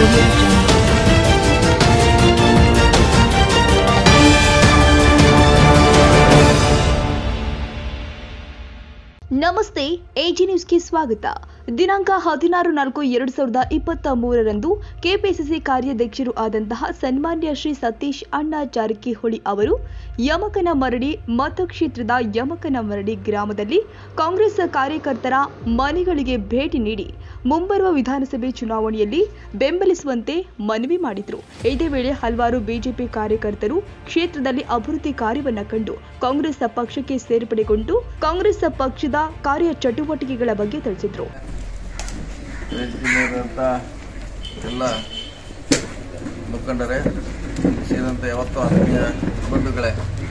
audio jungle. ನಮಸ್ತೆ AG ನ್ಯೂಸ್ಗೆ ಸ್ವಾಗತ ದಿನಾಂಕ ಹದಿನಾರು ನಾಲ್ಕು ಎರಡು ಸಾವಿರದ ಇಪ್ಪತ್ತ ಮೂರರಂದು ಕೆಪಿಸಿಸಿ ಕಾರ್ಯಾಧ್ಯಕ್ಷರು ಆದಂತಹ ಸನ್ಮಾನ್ಯ ಶ್ರೀ ಸತೀಶ್ ಅಣ್ಣಾ ಜಾರಕಿಹೊಳಿ ಅವರು ಯಮಕನ ಮರಡಿ ಮತಕ್ಷೇತ್ರದ ಯಮಕನ ಮರಡಿ ಗ್ರಾಮದಲ್ಲಿ ಕಾಂಗ್ರೆಸ್ ಕಾರ್ಯಕರ್ತರ ಮನೆಗಳಿಗೆ ಭೇಟಿ ನೀಡಿ ಮುಂಬರುವ ವಿಧಾನಸಭೆ ಚುನಾವಣೆಯಲ್ಲಿ ಬೆಂಬಲಿಸುವಂತೆ ಮನವಿ ಮಾಡಿದರು ಇದೇ ವೇಳೆ ಹಲವಾರು ಬಿಜೆಪಿ ಕಾರ್ಯಕರ್ತರು ಕ್ಷೇತ್ರದಲ್ಲಿ ಅಭಿವೃದ್ಧಿ ಕಾರ್ಯವನ್ನ ಕಂಡು ಕಾಂಗ್ರೆಸ್ ಪಕ್ಷಕ್ಕೆ ಸೇರ್ಪಡೆಗೊಂಡು ಕಾಂಗ್ರೆಸ್ ಪಕ್ಷದ ಕಾರ್ಯ ಚಟುವಟಿಕೆಗಳ ಬಗ್ಗೆ ತಿಳಿಸಿದರು ವೇದಿಕೆಯಲ್ಲಿರುವಂಥ ಎಲ್ಲ ಮುಖಂಡರೇ ಸೇರಿದಂತೆ ಯಾವತ್ತೂ ಆತ್ಮೀಯ ಬಂಧುಗಳೇ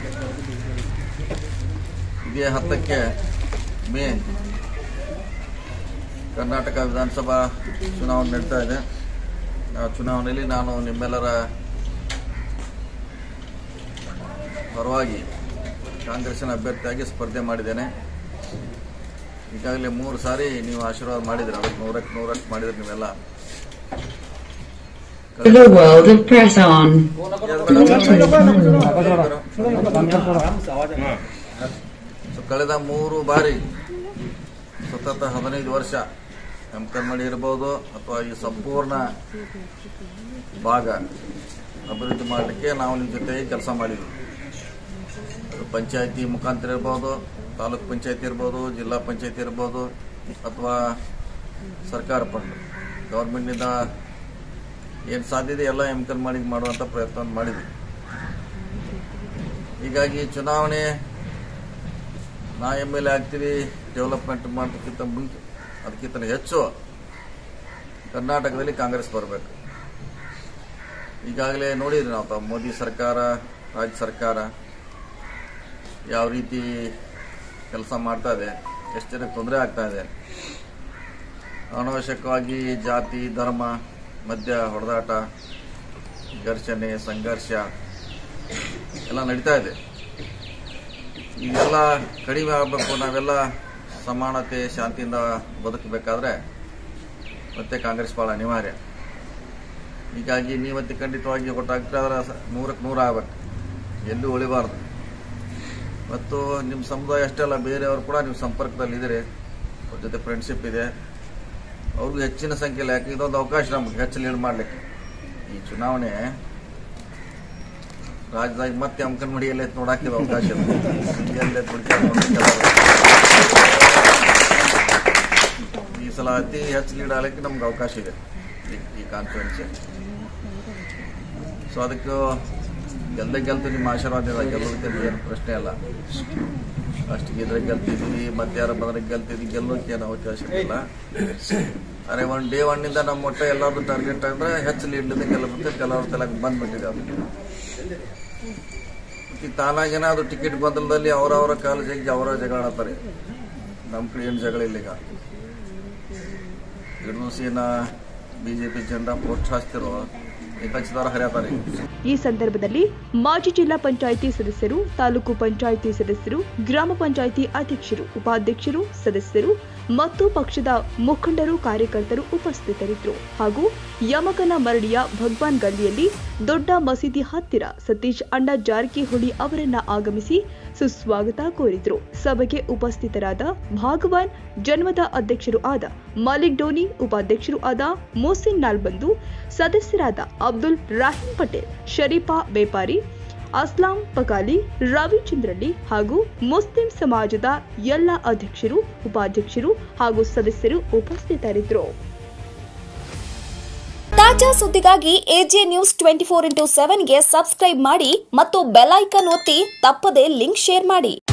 ಇದೇ ಹತ್ತಕ್ಕೆ ಮೇ ಕರ್ನಾಟಕ ವಿಧಾನಸಭಾ ಚುನಾವಣೆ ನಡೀತಾ ಇದೆ ಆ ಚುನಾವಣೆಯಲ್ಲಿ ನಾನು ನಿಮ್ಮೆಲ್ಲರ ಪರವಾಗಿ ಕಾಂಗ್ರೆಸ್ಸಿನ ಅಭ್ಯರ್ಥಿಯಾಗಿ ಸ್ಪರ್ಧೆ ಮಾಡಿದ್ದೇನೆ ಈಗಾಗಲೇ ಮೂರು ಸಾರಿ ನೀವು ಆಶೀರ್ವಾದ ಮಾಡಿದ್ರಿ ಅದಕ್ಕೆ ನೂರಕ್ಕೆ ನೂರಕ್ಕೆ ಮಾಡಿದ್ರಿ ನೀವೆಲ್ಲ The world of press on. So ಕಳೆದ ಮೂರು ಬಾರಿ ಸತತ ಹದಿನೈದು ವರ್ಷ ಎಮ್ಕನ್ಮಡಿ ಇರ್ಬೋದು ಅಥವಾ ಈ ಸಂಪೂರ್ಣ ಭಾಗ ಅಭಿವೃದ್ಧಿ ಮಾಡಲಿಕ್ಕೆ ನಾವು ನಿಮ್ಮ ಜೊತೆಗೆ ಕೆಲಸ ಮಾಡಿದ್ವಿ ಅದು ಪಂಚಾಯತಿ ಮುಖಾಂತರ ಇರ್ಬೋದು ತಾಲೂಕ್ ಪಂಚಾಯತಿ ಇರ್ಬೋದು ಜಿಲ್ಲಾ ಪಂಚಾಯತಿ ಇರ್ಬೋದು ಅಥವಾ ಸರ್ಕಾರ ಫಂಡ್ ಗೌರ್ಮೆಂಟ್ನಿಂದ ಏನು ಸಾಧ್ಯತೆ ಎಲ್ಲ ಎಮ್ಕನ್ ಮಾಡಿ ಮಾಡುವಂಥ ಪ್ರಯತ್ನ ಮಾಡಿದ್ವಿ ಹೀಗಾಗಿ ಚುನಾವಣೆ ನಾ ಎಮ್ ಎಲ್ ಎ ಆಗ್ತೀವಿ ಡೆವಲಪ್ಮೆಂಟ್ ಮಾಡೋದಕ್ಕಿಂತ ಮುಂಚೆ ಅದಕ್ಕಿಂತ ಹೆಚ್ಚು ಕರ್ನಾಟಕದಲ್ಲಿ ಕಾಂಗ್ರೆಸ್ ಬರಬೇಕು ಈಗಾಗಲೇ ನೋಡಿದ್ರಿ ನಾವು ತಾವು ಮೋದಿ ಸರ್ಕಾರ ರಾಜ್ಯ ಸರ್ಕಾರ ಯಾವ ರೀತಿ ಕೆಲಸ ಮಾಡ್ತಾ ಇದೆ ಎಷ್ಟು ಜನಕ್ಕೆ ತೊಂದರೆ ಆಗ್ತಾ ಇದೆ ಅನಾವಶ್ಯಕವಾಗಿ ಜಾತಿ ಧರ್ಮ ಮಧ್ಯ ಹೊಡೆದಾಟ ಘರ್ಷಣೆ ಸಂಘರ್ಷ ಎಲ್ಲ ನಡೀತಾ ಇದೆ ಇದೆಲ್ಲ ಕಡಿಮೆ ಆಗಬೇಕು ನಾವೆಲ್ಲ ಸಮಾನತೆ ಶಾಂತಿಯಿಂದ ಬದುಕಬೇಕಾದ್ರೆ ಮತ್ತೆ ಕಾಂಗ್ರೆಸ್ ಭಾಳ ಅನಿವಾರ್ಯ ಹೀಗಾಗಿ ನೀವತ್ತೆ ಖಂಡಿತವಾಗಿ ಒಟ್ಟಾಗ್ತದೆ ಅದರ ನೂರಕ್ಕೆ ನೂರು ಆಗ್ಬೇಕು ಎಲ್ಲೂ ಉಳಿಬಾರ್ದು ಮತ್ತು ನಿಮ್ಮ ಸಮುದಾಯ ಅಷ್ಟೇ ಅಲ್ಲ ಬೇರೆಯವರು ಕೂಡ ನೀವು ಸಂಪರ್ಕದಲ್ಲಿ ಇದ್ದೀರಿ ಅವ್ರ ಜೊತೆ ಫ್ರೆಂಡ್ಶಿಪ್ ಇದೆ ಅವ್ರಿಗೂ ಹೆಚ್ಚಿನ ಸಂಖ್ಯೆಯಲ್ಲಿ ಯಾಕೆ ಇದೊಂದು ಅವಕಾಶ ನಮ್ಗೆ ಹೆಚ್ಚು ಲೀಡ್ ಮಾಡಲಿಕ್ಕೆ ಈ ಚುನಾವಣೆ ರಾಜ್ಯದಾಗ ಮತ್ತೆ ಅಂಕನಮಡಿ ಎಲ್ಲ ನೋಡಾಕಿದ ಅವಕಾಶ ಇದೆ. ಎಲ್ಲೇ ಕುಡ್ಕೊಂಡು ನೋಡ್ಲಿಕ್ಕೆ ಎಲ್ಲ. ಈ ಸಲ ಅತಿ ಹೆಚ್ಚು ಲೀಡ್ ಆಗಲಿಕ್ಕೆ ನಮ್ಗೆ ಅವಕಾಶ ಇದೆ ಈ- ಈ ಕಾನ್ಫಿಡೆನ್ಸ್ ಸೊ ಅದಕ್ಕೆ ಗೆಲ್ದೆ ಗೆಲ್ತು ನಿಮ್ಮ ಆಶೀರ್ವಾದ ಇದೆ ಗೆಲ್ಲೋದಕ್ಕೆ ಏನು ಪ್ರಶ್ನೆ ಅಲ್ಲ ಅಷ್ಟು ಗೆದ್ರೆ ಗೆಲ್ತಿದ್ವಿ ಮತ್ತೆ ಯಾರು ಬಂದ್ರೆ ಗೆಲ್ತಿದ್ವಿ ಗೆಲ್ಲೋಕೆ ಏನು ಅವಕಾಶ ಇಲ್ಲ ಅರೆ ಒನ್ ಡೇ ಒನ್ನಿಂದ ನಮ್ಮ ಒಟ್ಟ ಎಲ್ಲಾದ್ರು ಟಾರ್ಗೆಟ್ ಅಂದ್ರೆ ಹೆಚ್ಚು ಲೀಡ್ಲಿಂದ ಗೆಲ್ಲಬೇಕು ಕೆಲವ್ರ ತಲೆಗೆ ಬಂದ್ಬಿಟ್ಟಿದೆ ಅದು ಈ ತಾನಾಗೇನ ಅದು ಟಿಕೆಟ್ ಗೊಂದಲದಲ್ಲಿ ಅವರವರ ಕಾಲೇಜಿಗೆ ಅವರ ಜಗಳ ಆಡ್ತಾರೆ ನಮ್ಮ ಕಡೆ ಏನು ಜಗಳ ಇಲ್ಲ ಈಗ ಎರಡು ದಿವಸ ಬಿಜೆಪಿ ಜೆಂಡಾ ಪೋಸ್ಟ್ ಹಾಸ್ತಿರೋ ಏಕಚಿದಾರ ಹರಿಯತಾರೆ ಈ ಸಂದರ್ಭದಲ್ಲಿ ಮಾಜಿ ಜಿಲ್ಲಾ ಪಂಚಾಯಿತಿ ಸದಸ್ಯರು ತಾಲೂಕು ಪಂಚಾಯಿತಿ ಸದಸ್ಯರು ಗ್ರಾಮ ಪಂಚಾಯಿತಿ ಅಧ್ಯಕ್ಷರು ಉಪಾಧ್ಯಕ್ಷರು ಸದಸ್ಯರು ಮತ್ತು ಪಕ್ಷದ ಮುಖಂಡರು ಕಾರ್ಯಕರ್ತರು ಉಪಸ್ಥಿತರಿದ್ದರು ಹಾಗೂ ಯಮಕನ ಮರಡಿಯ ಭಗವಾನ್ ಗಲ್ಲಿಯಲ್ಲಿ ದೊಡ್ಡ ಮಸೀದಿ ಹತ್ತಿರ ಸತೀಶ್ ಅಣ್ಣ ಜಾರಕಿಹೊಳಿ ಅವರನ್ನ ಆಗಮಿಸಿ ಸುಸ್ವಾಗತ ಕೋರಿದ್ರು ಸಭೆಗೆ ಉಪಸ್ಥಿತರಾದ ಭಾಗವಾನ್ ಜನ್ಮದ ಅಧ್ಯಕ್ಷರು ಆದ ಮಾಲಿಕ್ ಡೋನಿ ಉಪಾಧ್ಯಕ್ಷರು ಆದ ಮೊಹಸಿನ್ ನಾಲ್ಬಂದು ಸದಸ್ಯರಾದ ಅಬ್ದುಲ್ ರಾಹಿಂ ಪಟೇಲ್ ಶರೀಫಾ ಬೇಪಾರಿ ಅಸ್ಲಾಂ ಪಕಾಲಿ ರವಿಚಂದ್ರಳ್ಳಿ ಹಾಗೂ ಮುಸ್ಲಿಂ ಸಮಾಜದ ಎಲ್ಲ ಅಧ್ಯಕ್ಷರು ಉಪಾಧ್ಯಕ್ಷರು ಹಾಗೂ ಸದಸ್ಯರು ಉಪಸ್ಥಿತರಿದ್ದರು ತಾಜಾ ಸುದ್ದಿಗಾಗಿ AJ news twenty four into ಸೆವೆನ್ಗೆ ಸಬ್ಸ್ಕ್ರೈಬ್ ಮಾಡಿ ಮತ್ತು ಬೆಲ್ ಐಕನ್ ಒತ್ತಿ ತಪ್ಪದೇ ಲಿಂಕ್ ಶೇರ್ ಮಾಡಿ